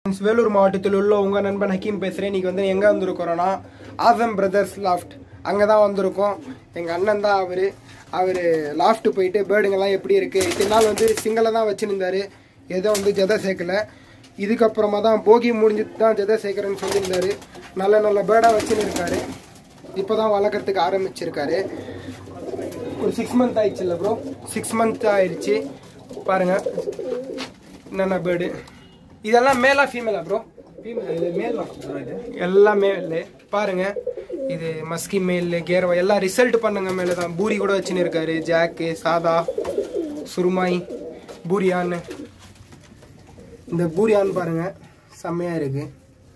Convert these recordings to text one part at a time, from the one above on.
Friends, Vellore மாவட்டத்தில் உள்ள உங்க நண்பன் ஹக்கீம் பேசுறேன் இன்னைக்கு வந்து எங்க வந்திருக்கிறோம்னா ஆசம் பிரதர்ஸ் லாஃப்ட் அங்கே தான் வந்திருக்கோம் எங்க அண்ணன் தான் அவரு அவரு லாஃப்ட் போயிட்டு பேர்டுங்கெல்லாம் எப்படி இருக்கு இத்தனை நாள் வந்து சிங்கிளை தான் வச்சுருந்தாரு ஏதோ வந்து ஜெதை சேர்க்கல இதுக்கப்புறமா தான் போகி முடிஞ்சிட்டு தான் ஜெதை சேர்க்குறேன்னு சொல்லியிருந்தாரு நல்ல நல்ல பேர்டாக வச்சுன்னு இருக்காரு இப்போ தான் வளர்க்குறதுக்கு ஆரம்பிச்சிருக்காரு ஒரு சிக்ஸ் மந்த் ஆயிடுச்சு இல்லை ப்ரோ சிக்ஸ் மந்த் ஆயிடுச்சு பாருங்க என்னென்ன பேர்டு இதெல்லாம் மேலா ஃபீமேலா ப்ரோ இது மேல் ப்ரோ இது எல்லாம் மேல் பாருங்க இது மஸ்கி மேல் கேரவா எல்லாம் ரிசல்ட் பண்ணுங்க மேலே தான் பூரி கூட வச்சுன்னு இருக்காரு ஜாக்கு சாதா சுருமாய் பூரியான்னு இந்த பூரியான்னு பாருங்க செம்மையா இருக்கு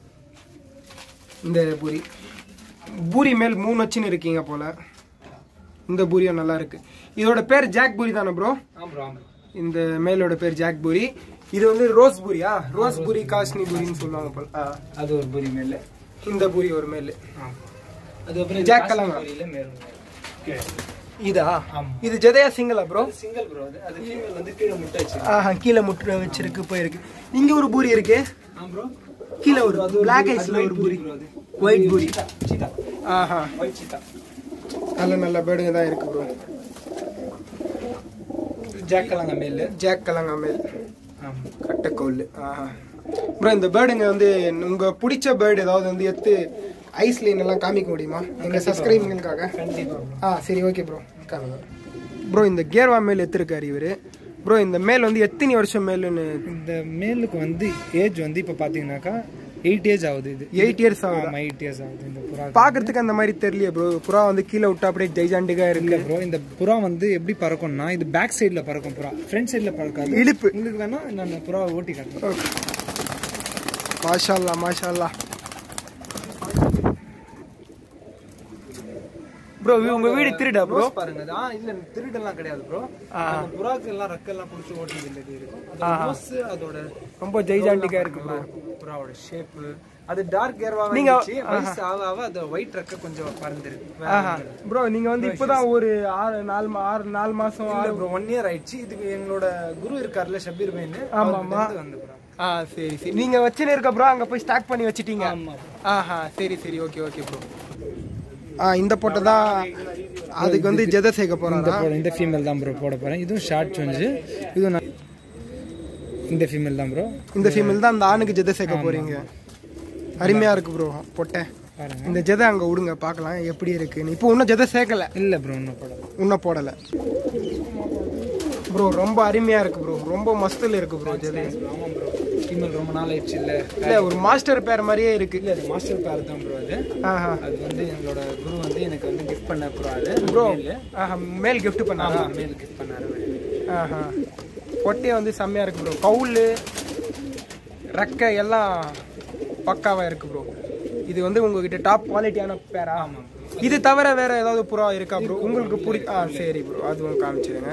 இந்த பூரி பூரி மேல் மூணு வச்சுன்னு இருக்கீங்க போல இந்த பூரியும் நல்லா இருக்கு இதோட பேர் ஜாக் பூரி தானே ப்ரோ ஆம் ப்ரோ ஆம் இந்த மேலோட பேர் ஜாக் பூரி இது வந்து ரோஸ் பூரியா ரோஸ் பூரி காஷ்னி பூரின்னு சொல்லுவாங்க போல ஆ. அது ஒரு பூரி மேல் இந்த பூரி ஒரு மேல் அதுக்கப்புறம் Jack கலங்க. பூரியில மேல் கீழே இதா ஆமா. இது ஜெதையா சிங்கிளா ப்ரோ சிங்கிள் ப்ரோ அது அது ஃபீமேல் வந்து கீழே முட்டை வச்சு ஆஹா கீழே முட்டு வச்சிருக்கு போயிருக்கு இங்க ஒரு பூரி இருக்கு ஆம் ப்ரோ கீழே ஒரு பிளாக் ஐஸ்ல ஒரு பூரி ப்ரோ அது ஒயிட் பூரி சீதா ஆஹா ஒயிட் சீதா நல்ல நல்ல பேர்டுங்க தான் இருக்கு ப்ரோ ஜாக் கலங்க மேல் ஜாக் கலங்கா மேல் ஆம் கட்டக்கோல் ஆஹா ப்ரோ இந்த பேர்டுங்க வந்து உங்க பிடிச்ச பேர்டு ஏதாவது வந்து எடுத்து ஐஸ் லைன் எல்லாம் காமிக்க முடியுமா எங்க சப்ஸ்கிரைபிங்களுக்காக கண்டிப்பா ப்ரோ ஆ சரி ஓகே ப்ரோ காமிங்க ப்ரோ இந்த கேர்வா மேல் எடுத்திருக்காரு இவரு ப்ரோ இந்த மேல் வந்து எத்தனை வருஷம் மேலுன்னு இந்த மேலுக்கு வந்து ஏஜ் வந்து இப்போ பார்த்தீங்கன்னாக்கா எயிட் ஏஜ் ஆகுது இது எயிட் இயர்ஸ் ஆகுது ஆமாம் எயிட் இயர்ஸ் ஆகுது இந்த புறா பாக்குறதுக்கு அந்த மாதிரி தெரியல ப்ரோ புறா வந்து கீழே விட்டா அப்படியே ஜெய்ஜாண்டிகா இருக்கு இல்ல ப்ரோ இந்த புறா வந்து எப்படி பறக்கும்னா இது பேக் சைடுல பறக்கும் புறா ஃப்ரண்ட் சைடுல பறக்காது இழுப்பு உங்களுக்கு வேணா நான் புறாவை ஓட்டி காட்டுறேன் மாஷா அல்லா மாஷா அல்லா ப்ரோ உங்க வீடு திருடா ப்ரோ ரோஸ் பாருங்க இது. ஆ இல்ல திருடெல்லாம் கிடையாது ப்ரோ அந்த புறாக்கு எல்லாம் ரெக்கெல்லாம் பிடிச்சி ஓட்டி இல்லது இருக்கும் அந்த ரோஸ் அதோட ரொம்ப ஜெய்ஜாண்டிகா இருக்கு ப்ரோ புறாவோட ஷேப் அது டார்க் ஏர்வா நீங்க- நீங்க வயசு ஆக ஆக அது ஒயிட் ரெக்க கொஞ்சம் பறந்துருக்கு ஆஹா ப்ரோ நீங்க வந்து இப்பதான் ஒரு ஆறு நாலு மா- ஆறு நாலு மாசம் இல்ல ப்ரோ ஒன் இயர் ஆயிடுச்சு இதுக்கு எங்களோட குரு இருக்கார்ல ஷபீர் பையன் ஆமாமா. வந்து புறா ஆ சரி சரி நீங்க வச்சுன்னு இருக்க ப்ரோ அங்க போய் ஸ்டாக் பண்ணி வச்சிட்டீங்க ஆமா ஆஹா சரி சரி ஓகே ஓகே ப்ரோ ஆ இந்த போட்டோ தான் அதுக்கு வந்து ஜெத சேர்க்க இந்த போறாரா போட- இந்த ஃபீமேல் தான் ப்ரோ போட போறேன் இதுவும் ஷார்ட் சொஞ்சு இதுவும் நான் இந்த ஃபீமேல் தான் ப்ரோ இந்த ஃபீமேல் தான் அந்த ஆணுக்கு ஜெத சேர்க்க போறீங்க அருமையா இருக்கு ப்ரோ பொட்டை பாருங்க இந்த ஜெதை அங்க விடுங்க பார்க்கலாம் எப்படி இருக்குன்னு இப்போ இன்னும் ஜெதை சேர்க்கல இல்ல ப்ரோ இன்னும் போட இன்னும் போடல ப்ரோ ரொம்ப அருமையா இருக்கு ப்ரோ ரொம்ப மஸ்தில் இருக்கு ப்ரோ ஜெதை ஆமாம் ப்ரோ ஃபீமேல் ரொம்ப நாள் ஆயிடுச்சு இல்ல இல்ல ஒரு மாஸ்டர் பேர் மாதிரியே இருக்கு இல்ல அது மாஸ்டர் பேர் தான் ப்ரோ அது ஆஹா அது வந்து எங்களோட குரு வந்து எனக்கு வந்து கிஃப்ட் பண்ண ப்ரோ அது ப்ரோ ஆஹா மேல் gift பண்ணாரா மேல் கிஃப்ட் பண்ணாரு ஆஹா பொட்டையை வந்து செம்மையா இருக்கு ப்ரோ கவுல் ரெக்கை எல்லாம் பக்காவா இருக்கு ப்ரோ இது வந்து உங்ககிட்ட டாப் குவாலிட்டியான பேரா இது தவிர வேற ஏதாவது புறா இருக்கா ப்ரோ உங்களுக்கு பிடி ஆ சரி ப்ரோ அதுவும் காமிச்சிடுங்க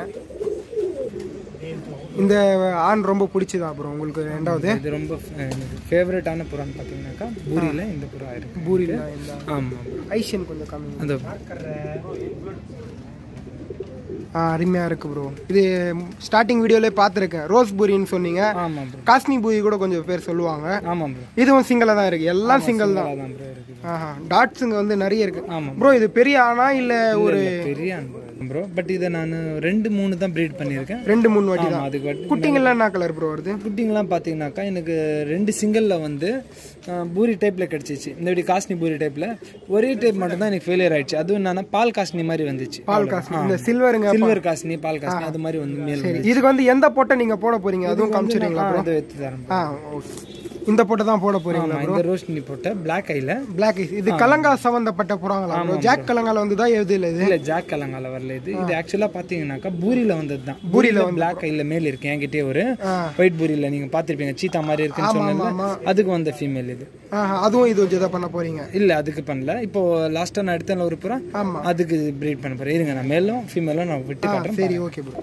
இந்த ஆண் ரொம்ப பிடிச்சதா ப்ரோ உங்களுக்கு ரெண்டாவது இது ரொம்ப ஃபேவரட்டான புறான்னு பார்த்தீங்கன்னாக்கா பூரியில இந்த புறா இருக்கு பூரியில் இந்த ஆமாம் ஐஷியன் கொஞ்சம் கம்மி அந்த ஆ அருமையா இருக்கு ப்ரோ இது ஸ்டார்டிங் வீடியோலே பார்த்துருக்கேன் ரோஸ் பூரின்னு சொன்னீங்க ஆமாம் ப்ரோ காஸ்மி பூரி கூட கொஞ்சம் பேர் சொல்லுவாங்க ஆமாம் ப்ரோ இதுவும் சிங்கிளாக தான் இருக்கு எல்லாம் சிங்கிள் தான் அதான் ப்ரோ இருக்குது ஆஹா டாட்ஸுங்க வந்து நிறைய இருக்கு ஆமாம் ப்ரோ இது பெரிய ஆனா இல்ல ஒரு பெரிய அனுபவம் ப்ரோ பட் இதை நான் ரெண்டு மூணு தான் ப்ரீட் பண்ணியிருக்கேன் ரெண்டு மூணு வாட்டி தான் ஆமாம் அதுக்கு வாட்டி குட்டிங்கெல்லாம் என்ன கலர் ப்ரோ வருது குட்டிங்கெல்லாம் பார்த்தீங்கன்னாக்கா எனக்கு ரெண்டு சிங்கிளில் வந்து அஹ், பூரி டைப்பில் கிடச்சிச்சு இந்த இப்படி காஸ்னி பூரி டைப்பில் ஒரே டைப் மட்டும் தான் எனக்கு ஃபெயிலியர் ஆயிடுச்சு அதுவும் என்னன்னா பால் காஸ்னி மாதிரி வந்துச்சு பால் காசு இந்த சில்வருங்க சில்வர் காஸ்னி பால் காஸ்னி அது மாதிரி வந்து மேல் சரி இதுக்கு வந்து எந்த பொட்டை நீங்க போட போறீங்க அதுவும் காமிச்சிடுறீங்களா ஆ, அதை எடுத்து தரேன் ஆ ஓகே இந்த பொட்டை தான் போட போறீங்களா ஆமாம் இந்த ரோஷினி போட்ட பிளாக் ஐல பிளாக் இது கலங்கா சம்பந்தப்பட்ட புறாங்களா bro? ஜாக் கலங்கால வந்து தான் எது இல்லை இது இல்ல ஜாக் கலங்கால வரல இது இது ஆக்சுவலா பாத்தீங்கன்னாக்கா பூரியில வந்தது தான் பூரியில பூரியில பிளாக் ஐல மேல் இருக்கு என்கிட்டயே ஒரு ஆ. ஒயிட் பூரியில நீங்க பாத்திருப்பீங்க சீத்தா மாதிரி இருக்குன்னு சொன்னேன்ல அதுக்கு வந்த ஃபீமேல் இது ஆஹா அதுவும் இது ஜெதை பண்ண போறீங்க இல்ல அதுக்கு பண்ணல இப்போ லாஸ்டா நான் எடுத்தேன்ல ஒரு புறம் ஆமா அதுக்கு ப்ரீட் பண்ண போறேன் இருங்க நான் மேலும் ஃபீமேலும் நான் விட்டு காட்டுறேன் சரி ஓகே ப்ரோ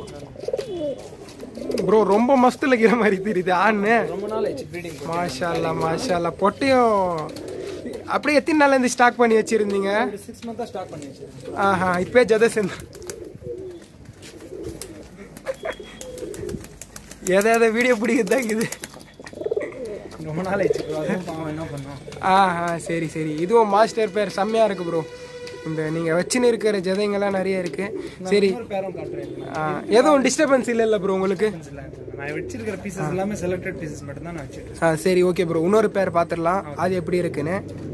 ப்ரோ ரொம்ப மஸ்தில் இருக்கிற மாதிரி தெரியுது ஆண்ணு ரொம்ப நாள் ஆயிடுச்சு ப்ரீடிங் மாஷா அல்லா மாஷா அல்லா பொட்டையும் அப்படியே எத்தனை நாள்ல இருந்து ஸ்டாக் பண்ணி வச்சிருந்தீங்க ஒரு சிக்ஸ் மந்த்தா ஸ்டார்ட் பண்ணி வச்சிருக்கேன் ஆஹா இப்பே ஜத சேர்ந்து எதை எதை வீடியோ பிடிக்குது தான் இது ரொம்ப நாள் ஆயிடுச்சு ப்ரோ அதுவும் பாவம் என்ன பண்ணோம் ஆ ஆ சரி சரி இதுவும் மாஸ்டர் பேர் செம்மையாக இருக்கு ப்ரோ இந்த நீங்கள் வச்சுன்னு இருக்கிற ஜதைங்கெல்லாம் நிறைய இருக்கு சரி இன்னொரு பேரும் காட்டுறேன் ஆ, எதுவும் டிஸ்டர்பன்ஸ் இல்லை இல்லை ப்ரோ உங்களுக்கு நான் வச்சிருக்கிற பீசஸ் எல்லாமே செலக்டட் பீசஸ் மட்டும் தான் நான் வச்சிருக்கேன் ஆ சரி ஓகே ப்ரோ இன்னொரு பேர் பார்த்துடலாம் அது எப்படி இருக்குன்னு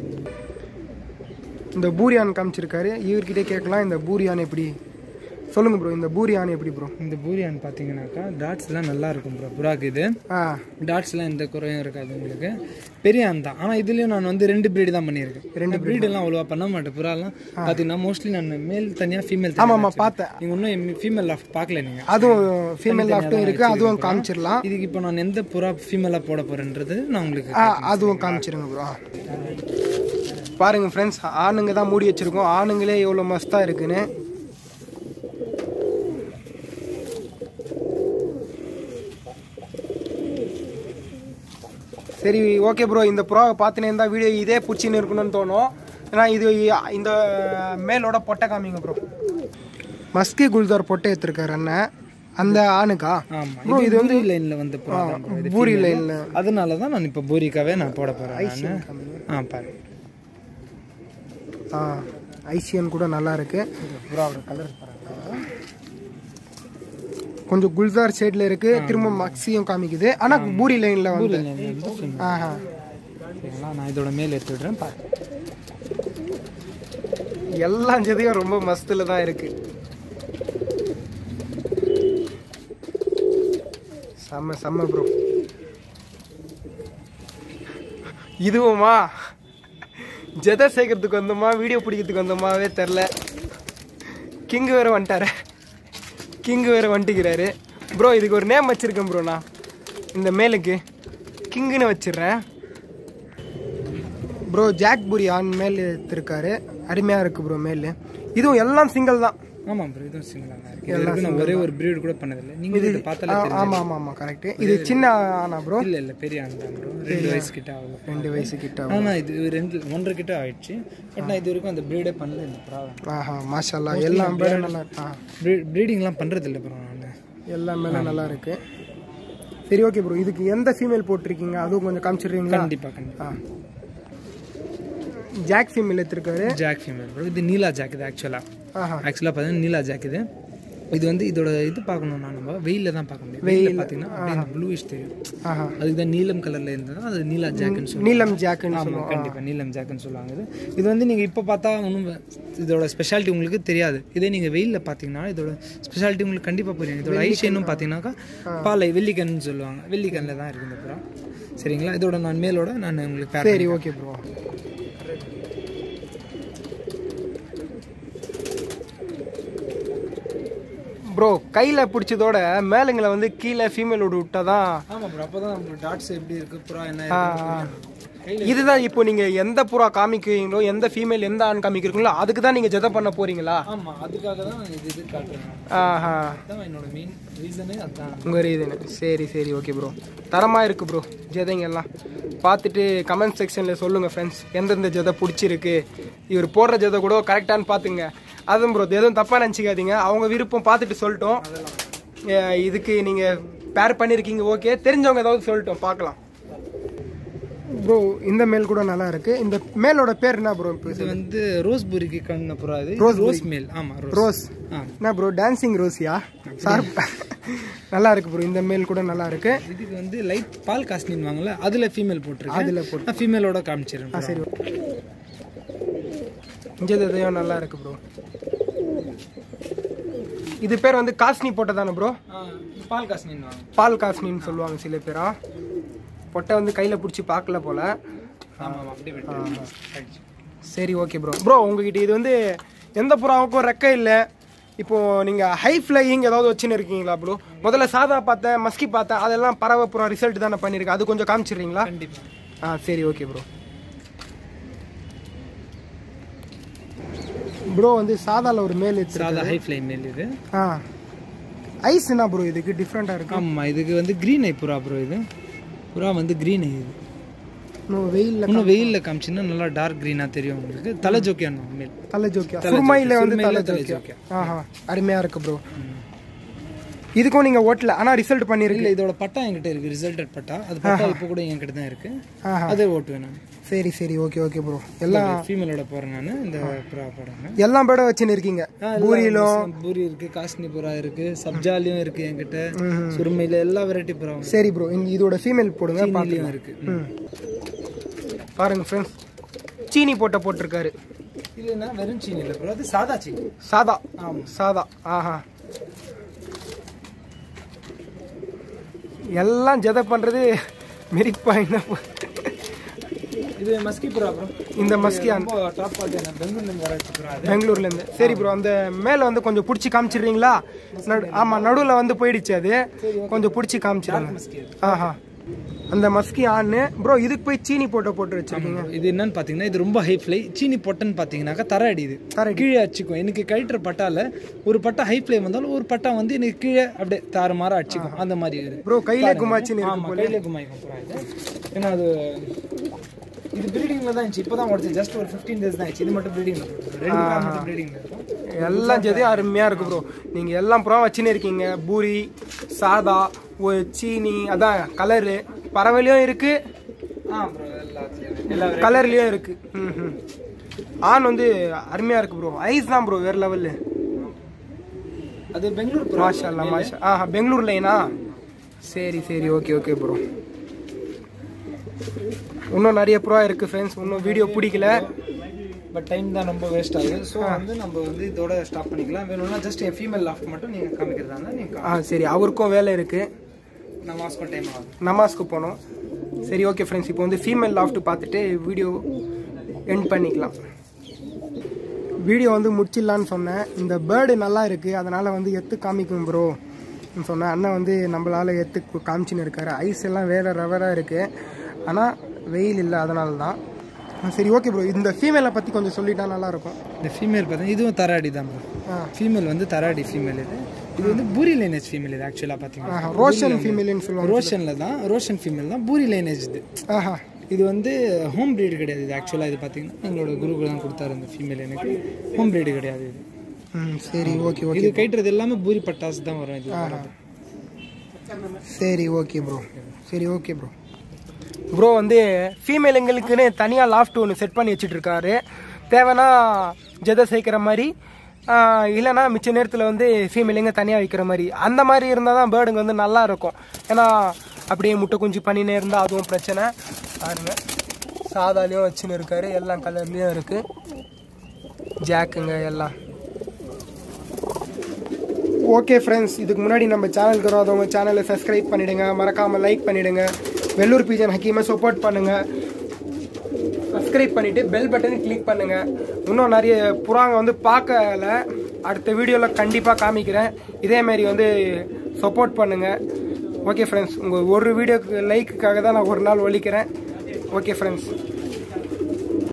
இந்த பூரியான் காமிச்சிருக்காரு இவர்கிட்ட கேட்கலாம் இந்த பூரியான் எப்படி சொல்லுங்க ப்ரோ இந்த பூரியான் எப்படி ப்ரோ இந்த பூரியான் பார்த்தீங்கன்னாக்கா டாட்ஸ்லாம் நல்லா இருக்கும் ப்ரோ புறாக்கு இது ஆ டாட்ஸ்லாம் எந்த குறையும் இருக்காது உங்களுக்கு பெரிய ஆண் தான் ஆனால் இதுலேயும் நான் வந்து ரெண்டு ப்ரீடு தான் பண்ணியிருக்கேன் ரெண்டு ப்ரீடெல்லாம் அவ்வளோவா பண்ண மாட்டேன் புறாலாம் பார்த்தீங்கன்னா மோஸ்ட்லி நான் மேல் தனியாக ஃபீமேல் ஆமாம் ஆமாம் பார்த்தேன் நீங்கள் இன்னும் ஃபீமேல் லாஃப்ட் பார்க்கல நீங்கள் அதுவும் ஃபீமேல் லாஃப்ட்டும் இருக்கு அதுவும் காமிச்சிடலாம் இதுக்கு இப்போ நான் எந்த புறா ஃபீமேலாக போட போகிறேன்றது நான் உங்களுக்கு ஆ அதுவும் காமிச்சிருங்க ப்ரோ பாருங்க ஃப்ரெண்ட்ஸ் ஆணுங்க தான் மூடி வச்சிருக்கோம் ஆணுங்களே எவ்வளோ மஸ்தா இருக்குன்னு சரி ஓகே ப்ரோ இந்த ப்ரோவை பார்த்துனே இருந்தால் வீடியோ இதே பிடிச்சின்னு இருக்கணும்னு தோணும் ஏன்னா இது இந்த மேலோட பொட்டை காமிங்க ப்ரோ மஸ்கி குல்தார் பொட்டை எடுத்திருக்காரு அண்ணன் அந்த ஆணுக்கா ஆமாம் இது வந்து லைனில் வந்து புறா தான் bro. இது பூரி female. லைனில் அதனால தான் நான் இப்போ பூரிக்காவே நான் போட போகிறேன் ஆ பாரு ஆ ஐசியன் கூட நல்லா இருக்கு புறாவோட கலர் கொஞ்சம் குல்சார் ஷேட்ல இருக்கு திரும்ப மக்ஸியும் காமிக்குது ஆனா பூரி லைன்ல வந்து லைனில் வந்து female. ஆஹா சரிங்களா நான் இதோட மேல் எடுத்து விடுறேன் பாரு எல்லா ஜதையும் ரொம்ப மஸ்துல தான் இருக்கு செம்ம செம்ம ப்ரோ இதுவுமா ஜெதை சேர்க்கறதுக்கு வந்தோமா வீடியோ பிடிக்கிறதுக்கு வந்தோமாவே தெரில கிங் வேற வந்துட்டாரு கிங் வேற வந்துட்டுக்கிறாரு ப்ரோ இதுக்கு ஒரு நேம் வச்சிருக்கேன் ப்ரோ நான் இந்த மேலுக்கு கிங்குன்னு வச்சிடுறேன் ப்ரோ ஜாக் புரி ஆன் மேல் எடுத்திருக்காரு அருமையாக இருக்கு ப்ரோ மேல் இதுவும் எல்லாம் சிங்கிள் தான் ஆமாம் ப்ரோ இதுவும் சிங்கிளாக தான் இருக்கு இது வரைக்கும் நான் ஒரே ஒரு ப்ரீட் கூட பண்ணதில்லை நீங்கள் இதை பார்த்தாலே ஆ, தெரியும் ஆமா ஆமா ஆமா கரெக்ட் இது சின்ன ஆனா ப்ரோ இல்லை இல்லை பெரிய ஆண் தான் ப்ரோ ரெண்டு வயசு கிட்ட ஆகும் ரெண்டு வயசு கிட்ட ஆனால் இது ரெண்டு ஒன்றரை கிட்ட ஆயிடுச்சு பட் நான் இது வரைக்கும் அந்த ப்ரீடே பண்ணல இந்த ப்ராப்ளம் ஆஹா மாஷல்லா எல்லாம் பேரும் நல்லா ஆ ப்ரீடிங்லாம் பண்ணுறது இல்லை ப்ரோ நான் எல்லாம் மேலே நல்லா இருக்கு சரி ஓகே ப்ரோ இதுக்கு எந்த ஃபீமேல் போட்டிருக்கீங்க அதுவும் கொஞ்சம் காமிச்சிடுறீங்களா கண்டிப்பாக கண்டிப்பாக ஆ ஜாக் ஃபீமேல் எடுத்திருக்காரு ஜாக் ஃபீமேல் ப்ரோ இது நீலா ஜாக் இது ஆக்சுவலாக ஆஹா ஆக்சுவலாக பார்த்தீங்கன்னா நீலா ஜாக் இது இது வந்து இதோட இது பார்க்கணும்னா நம்ம வெயிலில் தான் பார்க்க முடியும் வெயிலில் பார்த்தீங்கன்னா அப்படியே இந்த ப்ளூயிஷ் தெரியும் ஆஹா அதுக்கு தான் நீலம் கலரில் இருந்தது அது நீலா ஜாக்குன்னு சொல்லுவாங்க நீலம் ஜாக்குன்னு ஆமாம் கண்டிப்பாக நீலம் ஜாக்குன்னு சொல்லுவாங்க இது இது வந்து நீங்கள் இப்போ பார்த்தா ஒன்றும் இதோட ஸ்பெஷாலிட்டி உங்களுக்கு தெரியாது இதே நீங்கள் வெயிலில் பார்த்தீங்கன்னா இதோட ஸ்பெஷாலிட்டி உங்களுக்கு கண்டிப்பாக புரியும் இதோட ஐஷேனும் பார்த்தீங்கன்னாக்கா பாலை வெள்ளிக்கன்னு சொல்லுவாங்க வெள்ளிக்கண்ணில் தான் இருக்குது இந்த புறா சரிங்களா இதோட நான் மேலோட நான் உங்களுக்கு pair சரி ஓகே ப்ரோ ப்ரோ கையில் பிடிச்சதோட மேலுங்களை வந்து கீழே ஃபீமேல் விட்டு விட்டாதான் ஆமாம் ப்ரோ அப்போ தான் நம்ம டாட்ஸ் எப்படி இருக்குது புறா என்ன ஆ, ஆ. இதுதான் இப்போ நீங்க எந்த புறா காமிக்கிறீங்களோ எந்த ஃபீமேல் எந்த ஆண் காமிக்கிறீங்களோ அதுக்கு தான் நீங்க ஜெதை பண்ண போறீங்களா ஆமாம் அதுக்காக தான் நான் இது இது காட்டுறேன் ஆஹா அதுதான் என்னோட மெயின் ரீசனே அதுதான் உங்க ரீதன் சரி சரி ஓகே ப்ரோ தரமா இருக்கு ப்ரோ ஜெதைங்க எல்லாம் பார்த்துட்டு கமெண்ட் செக்ஷன்ல சொல்லுங்க ஃப்ரெண்ட்ஸ் எந்தெந்த ஜெதை பிடிச்சிருக்கு இவர் போடுற ஜெதை கூட கரெக்டானு பார்த்துங்க அதுவும் ப்ரோ எதுவும் தப்பா நினச்சிக்காதீங்க அவங்க விருப்பம் பார்த்துட்டு சொல்லிட்டோம் ஏ, இதுக்கு நீங்க பேர் பண்ணிருக்கீங்க ஓகே தெரிஞ்சவங்க ஏதாவது சொல்லட்டும் பார்க்கலாம் ப்ரோ இந்த மேல் கூட நல்லா இருக்கு இந்த மேலோட பேர் என்ன ப்ரோ இப்போ இது வந்து ரோஸ் பூரிக்கு கண்ண புறா இது ரோஸ் ரோஸ் மேல் ஆமாம் ரோஸ் ரோஸ் ஆ என்ன ப்ரோ டான்சிங் ரோஸியா சார் நல்லா இருக்கு ப்ரோ இந்த மேல் கூட நல்லா இருக்கு இதுக்கு வந்து லைட் பால் காஸ்டின் வாங்கல அதுல ஃபீமேல் போட்டிருக்கேன் அதுல போட்டு நான் ஃபீமேலோட காமிச்சிடுறேன் சரி இங்கே இதையும் நல்லா இருக்கு ப்ரோ இது பேர் வந்து காஸ்னி போட்டதானே ப்ரோ ஆ, பால் காஸ்டின் வாங்க பால் காஸ்னின்னு சொல்லுவாங்க சில பேரா பொட்டை வந்து கையில் பிடிச்சி பார்க்கல போல ஆமாம் ஆமாம் அப்படியே விட்டு சரி ஓகே ப்ரோ ப்ரோ உங்ககிட்ட இது வந்து எந்த புறாவுக்கும் ரெக்கை இல்லை இப்போ நீங்கள் ஹை ஃப்ளையிங் ஏதாவது வச்சுன்னு இருக்கீங்களா ப்ரோ முதல்ல சாதா பார்த்தேன் மஸ்கி பார்த்தேன் அதெல்லாம் பறவை புறா ரிசல்ட் தானே பண்ணியிருக்கேன் அது கொஞ்சம் காமிச்சிடுறீங்களா கண்டிப்பா ஆ சரி ஓகே ப்ரோ ப்ரோ வந்து சாதால ஒரு மேல் எடுத்து சாதா ஹை ஃப்ளை மேல் இது ஆ ஐஸ் என்ன ப்ரோ இதுக்கு டிஃப்ரெண்ட்டாக இருக்கு ஆமா இதுக்கு வந்து க்ரீன் ஐ புறா ப்ரோ இது புறா வந்து க்ரீன் ஐ இது இன்னும் வெயிலில் இன்னும் வெயிலில் காமிச்சுன்னா நல்லா டார்க் க்ரீனாக தெரியும் உங்களுக்கு தலை ஜோக்கியான் மேல் தலை ஜோக்கியா சுருமையில் வந்து சுருமையில தலை தலை ஜோக்கியா ஜோக்கியா. ஆஹா அருமையாக இருக்கு ப்ரோ இதுக்கும் நீங்கள் ஓட்டல ஆனால் ரிசல்ட் பண்ணிருக்கு இல்லை இதோட பட்டா என்கிட்ட இருக்கு ரிசல்டட் பட்டா அது பட்டா இப்போ கூட என்கிட்ட தான் இருக்கு ஆஹா அதே ஓட்டுவேன் நான் சரி சரி ஓகே ஓகே ப்ரோ எல்லாம் ஃபீமேலோட போகிறேன் நான் இந்த புறா போடுறேன் எல்லா பேடும் வச்சுன்னு இருக்கீங்க பூரியிலும் பூரி இருக்கு காஷ்னி புறா இருக்கு சப்ஜாலியும் இருக்கு என்கிட்ட சுருமையில எல்லா வெரைட்டி புறாவும் சரி ப்ரோ இதோட ஃபீமேல் போடுங்க சீனிலையும் பார்த்துக்கலாம் இருக்கு ம் பாருங்க ஃப்ரெண்ட்ஸ் சீனி போட்ட போட்டிருக்காரு இல்லைன்னா வெறும் சீனி இல்லை ப்ரோ அது சாதா சீனி சாதா ஆமா. சாதா ஆஹா எல்லாம் ஜெதை பண்ணுறது மெரிப்பா என்ன இது மஸ்கி புறா ப்ரோ இந்த மஸ்கியான் ரொம்ப டாப் பார்த்து நான் பெங்களூர்லேருந்து வர வச்சு புறா அது பெங்களூர்லேருந்து சரி ப்ரோ அந்த மேலே வந்து கொஞ்சம் பிடிச்சி காமிச்சிடுறீங்களா நடு ஆமாம் நடுவில் வந்து போயிடுச்சு அது கொஞ்சம் பிடிச்சி காமிச்சிடுங்க மஸ்கி அது. ஆஹா அந்த மஸ்கி ஆன்னு ப்ரோ இதுக்கு போய் சீனி போட்ட போட்டு வச்சிருக்கீங்க இது என்னன்னு பார்த்தீங்கன்னா இது ரொம்ப ஹை ஃப்ளை சீனி பொட்டன்னு பார்த்தீங்கன்னாக்கா தர அடியுது தர கீழே அடிச்சுக்கும் எனக்கு கழட்டுற பட்டால ஒரு பட்டா ஹை ஃப்ளை வந்தாலும் ஒரு பட்டா வந்து எனக்கு கீழே அப்படியே தாறுமாற அடிச்சுக்கும் அந்த மாதிரி இது ப்ரோ கையில குமாச்சின்னு இருக்கு ஆமா கையில குமாய்க்கும் புறா இது ஏன்னா அது இது ப்ரீடிங்ல தான் இருந்துச்சு இப்போ தான் உடச்சு ஜஸ்ட் ஒரு ஃபிஃப்டீன் டேஸ் தான் ஆச்சு இது மட்டும் ப்ரீடிங் ரெண்டு புறா மட்டும் ப்ரீடிங்ல இருக்கும் எல்லாம் ஜெதி அருமையாக இருக்கு ப்ரோ நீங்கள் எல்லாம் புறம் வச்சுன்னு இருக்கீங்க பூரி சாதா ஒரு சீனி அதான் கலரு பறவைலையும் இருக்கு ஆ ப்ரோ எல்லாத்துலேயும் எல்லா கலர்லேயும் இருக்கு ம் ம். ஆண் வந்து அருமையாக இருக்கு ப்ரோ ஐஸ் தான் ப்ரோ வேறு லெவலு அது பெங்களூர் புறா மாஷா அல்லா மாஷா ஆஹா பெங்களூர் லைனா சரி சரி ஓகே ஓகே ப்ரோ இன்னும் நிறைய ப்ரோ இருக்குது ஃப்ரெண்ட்ஸ் இன்னும் வீடியோ பிடிக்கல பட் டைம் தான் ரொம்ப வேஸ்ட் ஆகுது ஸோ வந்து நம்ம வந்து இதோட ஸ்டாப் பண்ணிக்கலாம் வேணும்னா ஜஸ்ட் என் ஃபீமேல் லாஃப்ட் மட்டும் நீங்கள் காமிக்கிறதா இருந்தால் நீங்கள் ஆ சரி அவருக்கும் வேலை இருக்குது நான் மாஸ்கோ டைம் ஆகும் நமாஸ்க்கு போனோம் சரி ஓகே ஃப்ரெண்ட்ஸ் இப்போ வந்து ஃபீமேல் லாஃப்ட் பார்த்துட்டு வீடியோ எண்ட் பண்ணிக்கலாம் வீடியோ வந்து முடிச்சிடலான்னு சொன்னேன் இந்த பேர்டு நல்லா இருக்குது அதனால் வந்து எத்து காமிக்கும் ப்ரோ சொன்னேன் அண்ணன் வந்து நம்மளால் எத்து கு- காமிச்சின்னு இருக்காரு ஐஸ் எல்லாம் வேறு ரவராக இருக்குது ஆனால் வெயில் இல்லை அதனால தான் ஆ, சரி ஓகே ப்ரோ இந்த ஃபீமேலை பற்றி கொஞ்சம் சொல்லிட்டா நல்லாயிருக்கும் இந்த ஃபீமேல் பார்த்தீங்கன்னா இதுவும் தராடி தான் ப்ரோ ஆ ஃபீமேல் வந்து தராடி ஃபீமேல் இது இது வந்து பூரி லைனேஜ் ஃபீமேல் இது ஆக்சுவலாக பார்த்தீங்கன்னா ஆஹா ரோஷன் ஃபீமேல்னு சொல்லுவாங்க ரோஷனில் தான் ரோஷன் ஃபீமேல் தான் பூரி லைனேஜ் இது ஆஹா இது வந்து ஹோம் ப்ரீடு கிடையாது இது ஆக்சுவலாக இது பார்த்தீங்கன்னா எங்களோட குருக்கு தான் கொடுத்தாரு இந்த ஃபீமேல் எனக்கு ஹோம் ப்ரீடு கிடையாது இது ம் சரி ஓகே ஓகே இது கைட்டுறது எல்லாமே பூரி பட்டாசு தான் வரும் இது வரது. சரி ஓகே ப்ரோ சரி ஓகே ப்ரோ ப்ரோ வந்து ஃபீமேலுங்களுக்குன்னு தனியாக லாஃப்ட் ஒன்று செட் பண்ணி வச்சுட்டு இருக்காரு தேவைன்னா ஜெதை சேர்க்குற மாதிரி ஆஹ், இல்லைன்னா மிச்ச நேரத்தில் வந்து ஃபீமேலுங்க தனியாக வைக்கிற மாதிரி அந்த மாதிரி இருந்தால் தான் பேர்டுங்க வந்து நல்லா இருக்கும் ஏன்னா அப்படியே முட்டை குஞ்சு பண்ணினே இருந்தால் அதுவும் பிரச்சனை பாருங்க சாதாலையும் வச்சுன்னு இருக்காரு எல்லா கலர்லேயும் இருக்குது ஜாக்குங்க எல்லாம் ஓகே ஃப்ரெண்ட்ஸ் இதுக்கு முன்னாடி நம்ம சேனலுக்கு வராதவங்க சேனலை சப்ஸ்கிரைப் பண்ணிடுங்க மறக்காமல் லைக் பண்ணிடுங்க வெள்ளூர் பீஜன் ஹக்கீமை சப்போர்ட் பண்ணுங்க சப்ஸ்கிரைப் பண்ணிவிட்டு பெல் பட்டனை கிளிக் பண்ணுங்க இன்னும் நிறைய புறாங்க வந்து பார்க்கல அடுத்த வீடியோவில் கண்டிப்பாக காமிக்கிறேன் இதே மாதிரி வந்து சப்போர்ட் பண்ணுங்க ஓகே ஃப்ரெண்ட்ஸ் உங்கள் ஒரு வீடியோக்கு லைக்குக்காக தான் நான் ஒரு நாள் ஒழிக்கிறேன் ஓகே ஃப்ரெண்ட்ஸ்